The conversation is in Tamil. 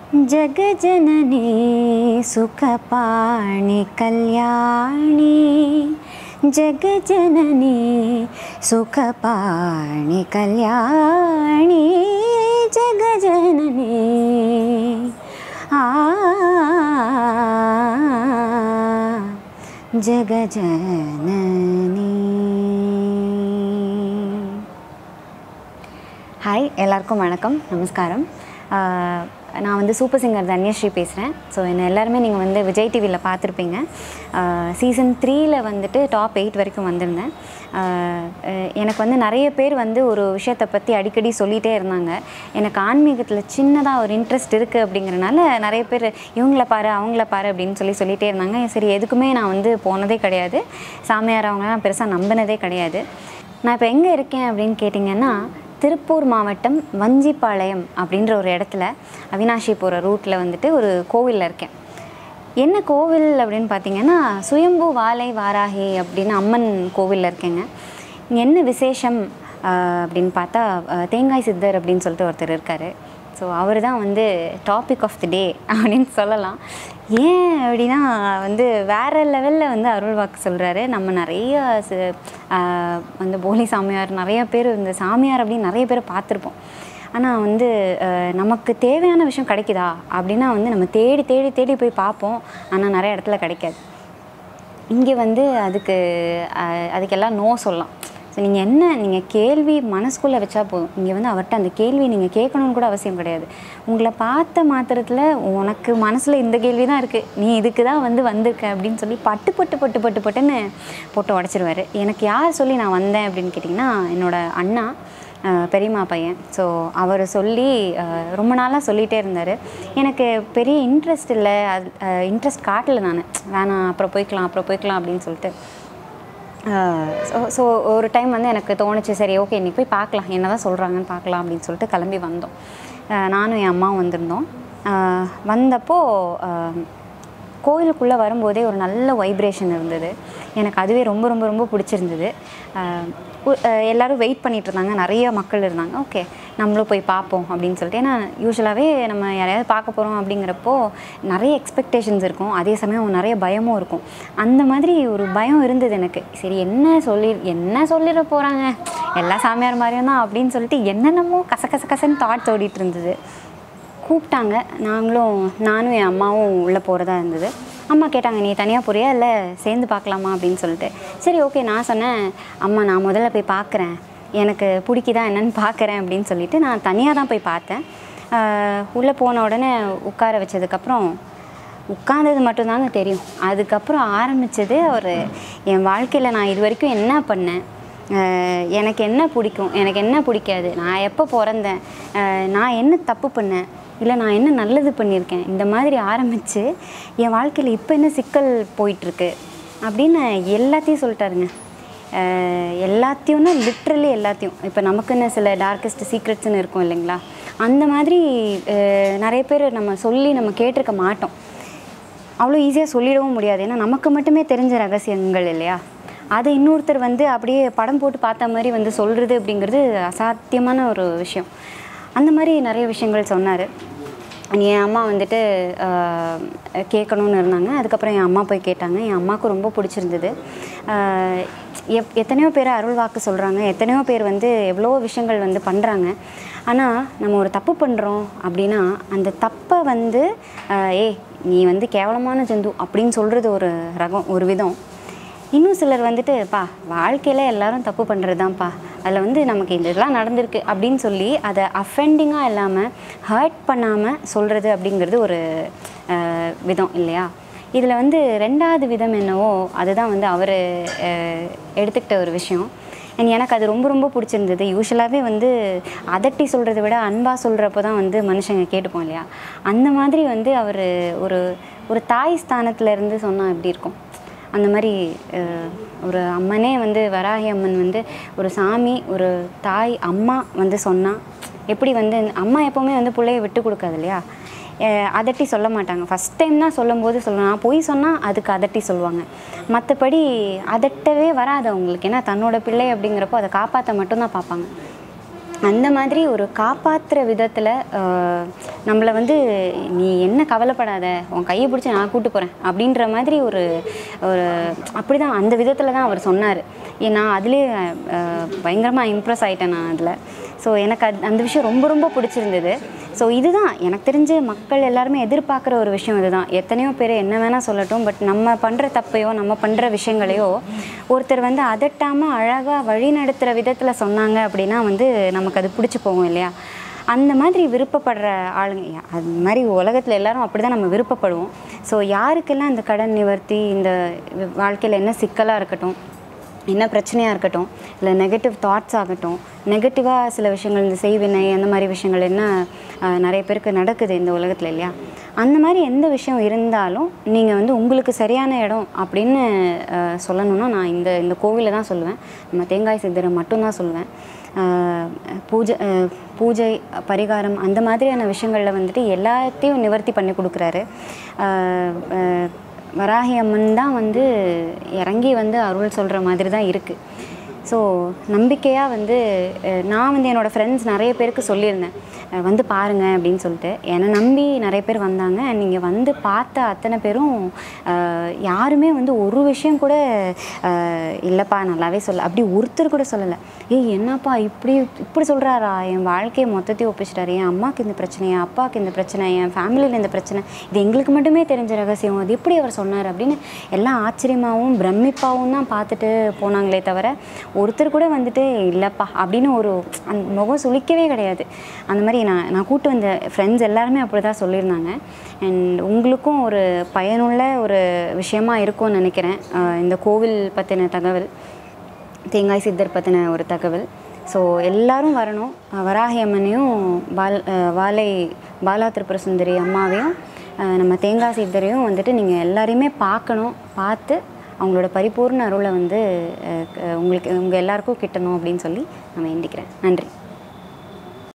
जगजननी सुखपाणि कल्याणी जगजननी सुखपाणि कल्याणी जगजननी आ जगजननी ஹாய் எல்லாருக்கும் வணக்கம் நமஸ்காரம் ஆஹ் நான் வந்து சூப்பர் சிங்கர் தன்யஸ்ரீ பேசுகிறேன் ஸோ என்ன எல்லாருமே நீங்கள் வந்து விஜய் டிவியில் பார்த்துருப்பீங்க சீசன் த்ரீயில் வந்துட்டு டாப் எயிட் வரைக்கும் வந்திருந்தேன் ஆஹ் அஹ் எனக்கு வந்து நிறைய பேர் வந்து ஒரு விஷயத்தை பற்றி அடிக்கடி சொல்லிகிட்டே இருந்தாங்க எனக்கு ஆன்மீகத்தில் சின்னதாக ஒரு இன்ட்ரெஸ்ட் இருக்குது அப்படிங்கிறனால நிறைய பேர் இவங்கள பாரு அவங்கள பாரு அப்படின்னு சொல்லி சொல்லிகிட்டே இருந்தாங்க சரி எதுக்குமே நான் வந்து போனதே கிடையாது சாமியார் அவங்களாம் பெருசாக நம்பினதே கிடையாது நான் இப்போ எங்கே இருக்கேன் அப்படின்னு கேட்டிங்கன்னா திருப்பூர் மாவட்டம் வஞ்சிப்பாளையம் அப்படின்ற ஒரு இடத்துல அவினாஷி போகிற ரூட்டில் வந்துட்டு ஒரு கோவிலில் இருக்கேன் என்ன கோவில் அப்படின்னு பார்த்தீங்கன்னா சுயம்பு வாலை வாராகி அப்படின்னு அம்மன் கோவிலில் இருக்கேங்க இங்கே என்ன விசேஷம் ஆஹ், அப்படின்னு பார்த்தா ஆஹ், தேங்காய் சித்தர் அப்படின்னு சொல்லிட்டு ஒருத்தர் இருக்கார் ஸோ அவர் தான் வந்து டாபிக் ஆஃப் தி டே அப்படின்னு சொல்லலாம் ஏன் அப்படின்னா வந்து வேறு லெவலில் வந்து அருள் வாக்கு சொல்கிறாரு நம்ம நிறைய ச- ஆஹ் வந்து போலி சாமியார் நிறைய பேர் இந்த சாமியார் அப்படின்னு நிறைய பேர் பார்த்துருப்போம் ஆனால் வந்து ஆஹ் நமக்கு தேவையான விஷயம் கிடைக்குதா அப்படின்னா வந்து நம்ம தேடி தேடி தேடி போய் பார்ப்போம் ஆனால் நிறைய இடத்துல கிடைக்காது இங்கே வந்து அதுக்கு அஹ், அதுக்கெல்லாம் நோ சொல்லலாம் ஸோ நீங்கள் என்ன நீங்கள் கேள்வி மனசுக்குள்ளே வச்சா போதும் இங்கே வந்து அவர்கிட்ட அந்த கேள்வி நீங்கள் கேட்கணும்னு கூட அவசியம் கிடையாது உங்களை பார்த்த மாத்திரத்தில் உனக்கு மனசில் இந்த கேள்வி தான் இருக்குது நீ இதுக்கு தான் வந்து வந்திருக்க அப்படின்னு சொல்லி பட்டு பட்டு பட்டு பட்டு பட்டுன்னு போட்டு உடச்சிருவாரு எனக்கு யார் சொல்லி நான் வந்தேன் அப்படின்னு கேட்டிங்கன்னா என்னோட அண்ணா அஹ், பெரியம்மா பையன் ஸோ அவர் சொல்லி அஹ், ரொம்ப நாளாக சொல்லிகிட்டே இருந்தார் எனக்கு பெரிய இன்ட்ரெஸ்ட் இல்லை அது இன்ட்ரெஸ்ட் காட்டல நான் வேணாம் அப்புறம் போய்க்கலாம் அப்புறம் போய்க்கலாம் அப்படின்னு சொல்லிட்டு ஸோ ஸோ ஒரு டைம் வந்து எனக்கு தோணுச்சு சரி ஓகே இன்னைக்கு போய் பார்க்கலாம் என்ன தான் சொல்கிறாங்கன்னு பார்க்கலாம் அப்படின்னு சொல்லிட்டு கிளம்பி வந்தோம் அஹ் நானும் என் அம்மாவும் வந்திருந்தோம் அஹ் வந்தப்போ அஹ் கோயிலுக்குள்ளே வரும்போதே ஒரு நல்ல வைப்ரேஷன் இருந்தது எனக்கு அதுவே ரொம்ப ரொம்ப ரொம்ப பிடிச்சிருந்தது அஹ் உ- அஹ் எல்லாரும் வெயிட் பண்ணிட்டு இருந்தாங்க நிறைய மக்கள் இருந்தாங்க ஓகே நம்மளும் போய் பார்ப்போம் அப்படின்னு சொல்லிட்டு ஏன்னா யூஸ்வலாகவே நம்ம யாரையாவது பார்க்க போகிறோம் அப்படிங்கிறப்போ நிறைய எக்ஸ்பெக்டேஷன்ஸ் இருக்கும் அதே சமயம் நிறைய பயமும் இருக்கும் அந்த மாதிரி ஒரு பயம் இருந்தது எனக்கு சரி என்ன சொல்லி என்ன சொல்லிட போகிறாங்க எல்லா சாமியார் மாதிரியும் தான் அப்படின்னு சொல்லிட்டு என்னென்னமோ கச கச கசன்னு தாட்ஸ் ஓடிட்டு இருந்தது கூப்பிட்டாங்க நாங்களும் நானும் என் அம்மாவும் உள்ளே போகிறதா இருந்தது அம்மா கேட்டாங்க நீ தனியாக போறியா இல்லை சேர்ந்து பார்க்கலாமா அப்படின்னு சொல்லிட்டு சரி ஓகே நான் சொன்னேன் அம்மா நான் முதல்ல போய் பார்க்குறேன் எனக்கு பிடிக்குதா என்னன்னு பார்க்குறேன் அப்படின்னு சொல்லிட்டு நான் தனியாக தான் போய் பார்த்தேன் உள்ளே போன உடனே உட்கார வச்சதுக்கப்புறம் உட்கார்ந்தது மட்டும்தாங்க தெரியும் அதுக்கப்புறம் ஆரம்பித்தது ஒரு என் வாழ்க்கையில் நான் இது வரைக்கும் என்ன பண்ணேன் அஹ் எனக்கு என்ன பிடிக்கும் எனக்கு என்ன பிடிக்காது நான் எப்போ பிறந்தேன் அஹ் நான் என்ன தப்பு பண்ணேன் இல்லை நான் என்ன நல்லது பண்ணியிருக்கேன் இந்த மாதிரி ஆரம்பித்து என் வாழ்க்கையில் இப்போ என்ன சிக்கல் போயிட்டுருக்கு அப்படின்னு எல்லாத்தையும் சொல்லிட்டாருங்க அஹ் எல்லாத்தையும்னா லிட்ரலி எல்லாத்தையும் இப்போ நமக்குன்னு சில டார்க்கஸ்ட் சீக்ரெட்ஸ்னு இருக்கும் இல்லைங்களா அந்த மாதிரி அஹ் நிறைய பேர் நம்ம சொல்லி நம்ம கேட்டிருக்க மாட்டோம் அவ்வளோ ஈஸியாக சொல்லிடவும் முடியாது ஏன்னா நமக்கு மட்டுமே தெரிஞ்ச ரகசியங்கள் இல்லையா அதை இன்னொருத்தர் வந்து அப்படியே படம் போட்டு பார்த்த மாதிரி வந்து சொல்கிறது அப்படிங்கிறது அசாத்தியமான ஒரு விஷயம் அந்த மாதிரி நிறைய விஷயங்கள் சொன்னார் என் அம்மா வந்துட்டு ஆஹ், கேட்கணும்னு இருந்தாங்க அதுக்கப்புறம் என் அம்மா போய் கேட்டாங்க என் அம்மாவுக்கு ரொம்ப பிடிச்சிருந்தது ஆஹ், எப் எத்தனையோ பேர் அருள் வாக்கு சொல்கிறாங்க எத்தனையோ பேர் வந்து எவ்வளோ விஷயங்கள் வந்து பண்ணுறாங்க ஆனால் நம்ம ஒரு தப்பு பண்ணுறோம் அப்படின்னா அந்த தப்பை வந்து ஆஹ், ஏய் நீ வந்து கேவலமான ஜந்து அப்படின்னு சொல்கிறது ஒரு ரகம் ஒரு விதம் இன்னும் சிலர் வந்துட்டு பா வாழ்க்கையில் எல்லாரும் தப்பு பண்ணுறது தான்ப்பா அதில் வந்து நமக்கு இந்த இதெல்லாம் நடந்திருக்கு அப்படின்னு சொல்லி அதை அஃபெண்டிங்காக இல்லாமல் ஹர்ட் பண்ணாமல் சொல்கிறது அப்படிங்கிறது ஒரு அஹ், விதம் இல்லையா இதில் வந்து ரெண்டாவது விதம் என்னவோ அதுதான் வந்து அவர் எடுத்துக்கிட்ட ஒரு விஷயம் And எனக்கு அது ரொம்ப ரொம்ப பிடிச்சிருந்தது யூஸ்வலாகவே வந்து அதட்டி சொல்கிறத விட அன்பாக சொல்கிறப்போ தான் வந்து மனுஷங்க கேட்டுப்போம் இல்லையா அந்த மாதிரி வந்து அவர் ஒரு ஒரு தாய் ஸ்தானத்துல இருந்து சொன்னால் எப்படி இருக்கும் அந்த மாதிரி அஹ், ஒரு அம்மனே வந்து வராகி அம்மன் வந்து ஒரு சாமி ஒரு தாய் அம்மா வந்து சொன்னால் எப்படி வந்து அம்மா எப்போவுமே வந்து பிள்ளைய விட்டு கொடுக்காது இல்லையா அஹ், அதட்டி சொல்ல மாட்டாங்க ஃபஸ்ட் டைம் தான் சொல்லும்போது சொல்லணும் நான் பொய் சொன்னால் அதுக்கு அதட்டி சொல்லுவாங்க மற்றபடி அதட்டவே வராது அவங்களுக்கு ஏன்னா தன்னோட பிள்ளை அப்படிங்கிறப்போ அதை காப்பாற்ற மட்டும்தான் பார்ப்பாங்க அந்த மாதிரி ஒரு காப்பாற்றுற விதத்தில் நம்மளை வந்து நீ என்ன கவலைப்படாத உன் கையை பிடிச்சி நான் கூட்டு போகிறேன் அப்படின்ற மாதிரி ஒரு ஒரு அப்படி தான் அந்த விதத்தில் தான் அவர் சொன்னார் நான் அதுலேயே பயங்கரமாக இம்ப்ரெஸ் ஆகிட்டேன் நான் அதில் ஸோ எனக்கு அது அந்த விஷயம் ரொம்ப ரொம்ப பிடிச்சிருந்தது ஸோ இதுதான் எனக்கு தெரிஞ்சு மக்கள் எல்லாருமே எதிர்பார்க்குற ஒரு விஷயம் இதுதான் எத்தனையோ பேர் என்ன வேணால் சொல்லட்டும் பட் நம்ம பண்ணுற தப்பையோ நம்ம பண்ணுற விஷயங்களையோ ஒருத்தர் வந்து அதட்டாமல் அழகாக வழி நடத்துகிற விதத்தில் சொன்னாங்க அப்படின்னா வந்து நமக்கு அது பிடிச்சி போகும் இல்லையா அந்த மாதிரி விருப்பப்படுற ஆளுங்க அது மாதிரி உலகத்தில் எல்லாரும் அப்படி தான் நம்ம விருப்பப்படுவோம் ஸோ யாருக்கெல்லாம் இந்த கடன் நிவர்த்தி இந்த வாழ்க்கையில் என்ன சிக்கலாக இருக்கட்டும் என்ன பிரச்சனையாக இருக்கட்டும் இல்லை நெகட்டிவ் தாட்ஸ் ஆகட்டும் நெகட்டிவாக சில விஷயங்கள் இந்த செய்வினை அந்த மாதிரி விஷயங்கள் என்ன அஹ், நிறைய பேருக்கு நடக்குது இந்த உலகத்தில் இல்லையா அந்த மாதிரி எந்த விஷயம் இருந்தாலும் நீங்கள் வந்து உங்களுக்கு சரியான இடம் அப்படின்னு அஹ், சொல்லணும்னா நான் இந்த இந்த கோவிலை தான் சொல்லுவேன் நம்ம தேங்காய் சித்தரை மட்டும்தான் சொல்லுவேன் அஹ், பூஜை அஹ், பூஜை பரிகாரம் அந்த மாதிரியான விஷயங்களில் வந்துட்டு எல்லாத்தையும் நிவர்த்தி பண்ணி கொடுக்குறாரு அஹ், அஹ், வராகி அம்மன் தான் வந்து இறங்கி வந்து அருள் சொல்கிற மாதிரி தான் இருக்குது ஸோ நம்பிக்கையாக வந்து அஹ், நான் வந்து என்னோடய ஃப்ரெண்ட்ஸ் நிறைய பேருக்கு சொல்லியிருந்தேன் அஹ், வந்து பாருங்க அப்படின்னு சொல்லிட்டு என்னை நம்பி நிறைய பேர் வந்தாங்க நீங்கள் வந்து பார்த்த அத்தனை பேரும் அஹ், யாருமே வந்து ஒரு விஷயம் கூட அஹ், இல்லைப்பா நல்லாவே சொல்ல அப்படி ஒருத்தர் கூட சொல்லலை ஏய் என்னப்பா இப்படி இப்படி சொல்கிறாரா என் வாழ்க்கையை மொத்தத்தையும் ஒப்பிச்சிட்டாரு என் அம்மாவுக்கு இந்த பிரச்சனை என் அப்பாவுக்கு இந்த பிரச்சனை என் ஃபேமிலியில் இந்த பிரச்சனை இது எங்களுக்கு மட்டுமே தெரிஞ்ச ரகசியம் அது எப்படி அவர் சொன்னார் அப்படின்னு எல்லாம் ஆச்சரியமாகவும் பிரமிப்பாகவும் தான் பார்த்துட்டு போனாங்களே தவிர ஒருத்தர் கூட வந்துட்டு இல்லைப்பா அப்படின்னு ஒரு அந்த முகம் சுளிக்கவே கிடையாது அந்த மாதிரி நான் நான் கூட்டு வந்த ஃப்ரெண்ட்ஸ் எல்லாருமே அப்படி தான் சொல்லியிருந்தாங்க அண்ட் உங்களுக்கும் ஒரு பயனுள்ள ஒரு விஷயமா இருக்கும்னு நினைக்கிறேன் அஹ் இந்த கோவில் பற்றின தகவல் தேங்காய் சித்தர் பற்றின ஒரு தகவல் ஸோ எல்லாரும் வரணும் அஹ் வராகி அம்மனையும் பால் அஹ் வாலை பாலா திரிபுர சுந்தரி அம்மாவையும் அஹ் நம்ம தேங்காய் சித்தரையும் வந்துட்டு நீங்கள் எல்லாரையுமே பார்க்கணும் பார்த்து அவங்களோட பரிபூர்ண அருளை வந்து அஹ் க- உங்களுக்கு உங்கள் எல்லாருக்கும் கிட்டணும் அப்படின்னு சொல்லி நான் வேண்டிக்கிறேன் நன்றி